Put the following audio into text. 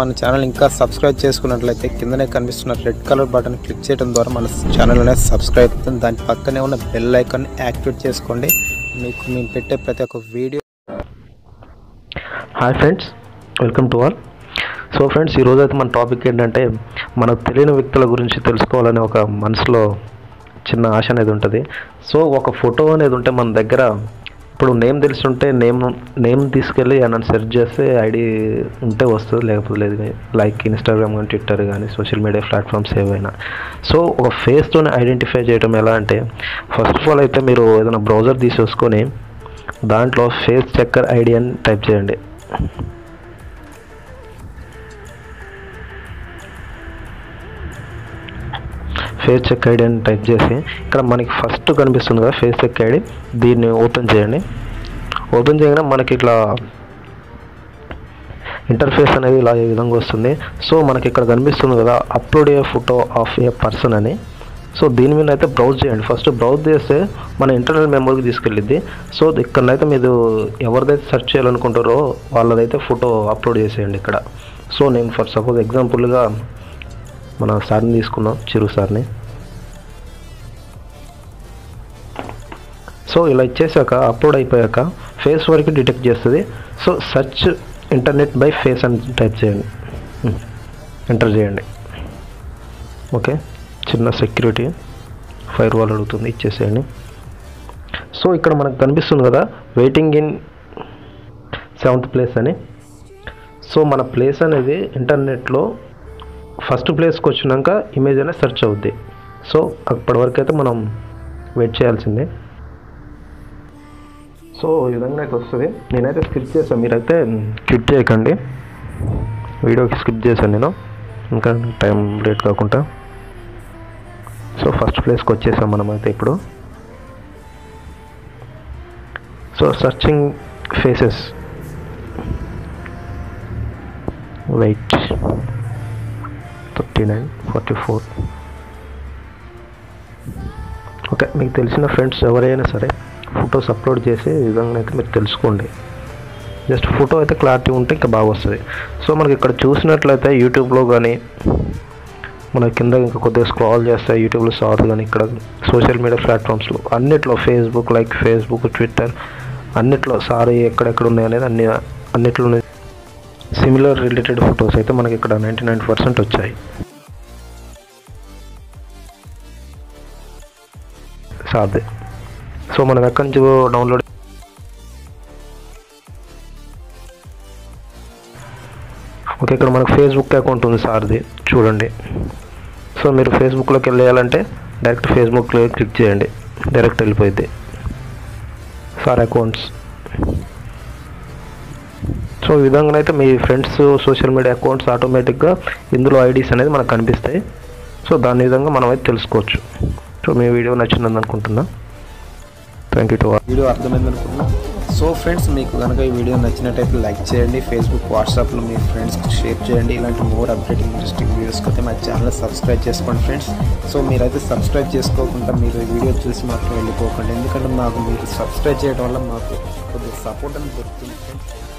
మన ఛానల్ ఇంకా సబ్స్క్రైబ్ చేసుకున్నట్లయితే కిందనే కనిపిస్తున్న రెడ్ కలర్ బటన్ క్లిక్ చేయడం ద్వారా మన ఛానల్ అనేది సబ్స్క్రైబ్ అవుతుంది దాని పక్కనే ఉన్న బెల్ ఐకాన్ యాక్టివేట్ చేసుకోండి మీకు మేము పెట్టే ప్రతి ఒక్క video hi friends welcome to all so friends ఈరోజు అయితే మన టాపిక్ ఏంటంటే మనకు తెలియని వ్యక్తుల గురించి తెలుసుకోవాలనే ఒక మనసులో చిన్న ఆశ అనేది ఉంటుంది సో ఒక ఫోటో అనేది ఉంటే మన దగ్గర ఇప్పుడు నేమ్ తెలిసి నేమ్ నేమ్ తీసుకెళ్ళి నన్ను సెర్చ్ చేస్తే ఐడి ఉంటే వస్తుంది లేకపోతే లేదు లైక్ ఇన్స్టాగ్రామ్ కానీ ట్విట్టర్ కానీ సోషల్ మీడియా ప్లాట్ఫామ్స్ ఏవైనా సో ఒక ఫేస్తోనే ఐడెంటిఫై చేయడం ఎలా అంటే ఫస్ట్ ఆఫ్ ఆల్ అయితే మీరు ఏదైనా బ్రౌజర్ తీసేసుకొని దాంట్లో ఫేస్ చెక్కర్ ఐడి అని టైప్ చేయండి ఫేస్ చెక్ ఐడి అని టైప్ చేసి ఇక్కడ మనకి ఫస్ట్ కనిపిస్తుంది కదా ఫేస్ చెక్ ఐడి దీన్ని ఓపెన్ చేయండి ఓపెన్ చేయగానే మనకి ఇట్లా ఇంటర్ఫేస్ అనేది ఇలా ఈ విధంగా వస్తుంది సో మనకి ఇక్కడ కనిపిస్తుంది కదా upload a photo of a person అని సో దీని మీద అయితే బ్రౌజ్ చేయండి ఫస్ట్ బ్రౌజ్ చేస్తే మన ఇంటర్నల్ మెమరీకి తీసుకెళ్ళిద్ది సో ఇక్కడనైతే మీరు ఎవరిదైతే సెర్చ్ చేయాలనుకుంటారో వాళ్ళదైతే ఫోటో అప్లోడ్ చేసేయండి ఇక్కడ సో నేను ఫర్ సపోజ్ ఎగ్జాంపుల్గా మన సార్ని తీసుకున్నాం చిరు సార్ని సో ఇలా ఇచ్చేసాక అప్లోడ్ అయిపోయాక ఫేస్ వరకు డిటెక్ట్ చేస్తుంది so search internet by face అని టైప్ చేయండి ఎంటర్ చేయండి ఓకే చిన్న సెక్యూరిటీ ఫైర్ వాల్ అడుగుతుంది ఇచ్చేసేయండి సో ఇక్కడ మనకు కనిపిస్తుంది కదా వెయిటింగ్ ఇన్ సెవెంత్ ప్లేస్ అని సో మన ప్లేస్ అనేది ఇంటర్నెట్లో ఫస్ట్ ప్లేస్కి వచ్చినాక ఇమేజ్ అనేది సెర్చ్ అవుద్ది సో అప్పటి వరకు అయితే మనం వెయిట్ చేయాల్సిందే సో ఈ విధంగా అయితే వస్తుంది నేనైతే స్కిప్ చేశాను మీరైతే స్కిప్ చేయకండి వీడియోకి స్కిప్ చేశాను నేను ఇంకా టైం లేట్ కాకుండా సో ఫస్ట్ ప్లేస్కి వచ్చేసాం మనమైతే ఇప్పుడు so searching faces wait thirty nine forty four okay మీకు తెలిసిన ఫ్రెండ్స్ ఎవరైనా సరే ఫొటోస్ అప్లోడ్ చేసి ఈ విధంగా అయితే మీరు తెలుసుకోండి జస్ట్ ఫోటో అయితే క్లారిటీ ఉంటే ఇంకా బాగా వస్తుంది సో మనకి ఇక్కడ చూసినట్లయితే యూట్యూబ్లో కానీ మన కింద ఇంకా కొద్దిగా స్క్రాల్ చేస్తే యూట్యూబ్లో సార్ కానీ ఇక్కడ సోషల్ మీడియా ప్లాట్ఫామ్స్లో అన్నిట్లో ఫేస్బుక్ లైక్ ఫేస్బుక్ ట్విట్టర్ అన్నిట్లో సారీ ఎక్కడెక్కడ ఉన్నాయి అనేది అన్ని అన్నిట్లో సిమిలర్ రిలేటెడ్ ఫొటోస్ అయితే మనకి ఇక్కడ నైంటీ నైన్ పర్సెంట్ వచ్చాయి సార్దే సో మనం ఎక్కడి నుంచి డౌన్లోడ్ ఓకే ఇక్కడ మనకు ఫేస్బుక్ అకౌంట్ ఉంది సార్ది చూడండి సో మీరు ఫేస్బుక్లోకి వెళ్ళేయాలంటే డైరెక్ట్ ఫేస్బుక్లో క్లిక్ చేయండి డైరెక్ట్ వెళ్ళిపోయింది సార్ అకౌంట్స్ సో ఈ విధంగా అయితే మీ ఫ్రెండ్స్ సోషల్ మీడియా అకౌంట్స్ ఆటోమేటిక్గా ఇందులో ఐడీస్ అనేది మనకు కనిపిస్తాయి సో దాని విధంగా మనం అయితే తెలుసుకోవచ్చు సో మీ వీడియో నచ్చిందని అనుకుంటున్నా థ్యాంక్ యూ టు వీడియో అర్థమైంది అనుకుంటున్నాం సో ఫ్రెండ్స్ మీకు కనుక ఈ వీడియో నచ్చినట్టయితే లైక్ చేయండి ఫేస్బుక్ వాట్సాప్లో మీ ఫ్రెండ్స్కి షేర్ చేయండి ఇలాంటి మోర్ అప్డేటింగ్ ఇంట్రెస్టింగ్ వీడియోస్కి అయితే మా ఛానల్ సబ్స్క్రైబ్ చేసుకోండి ఫ్రెండ్స్ సో మీరైతే సబ్స్క్రైబ్ చేసుకోకుండా మీరు ఈ వీడియో చూసి మాత్రం వెళ్ళిపోకండి ఎందుకంటే మాకు మీరు సబ్స్క్రైబ్ చేయడం వల్ల మాకు కొద్దిగా సపోర్ట్ అని దొరుకుతుంది ఫ్రెండ్స్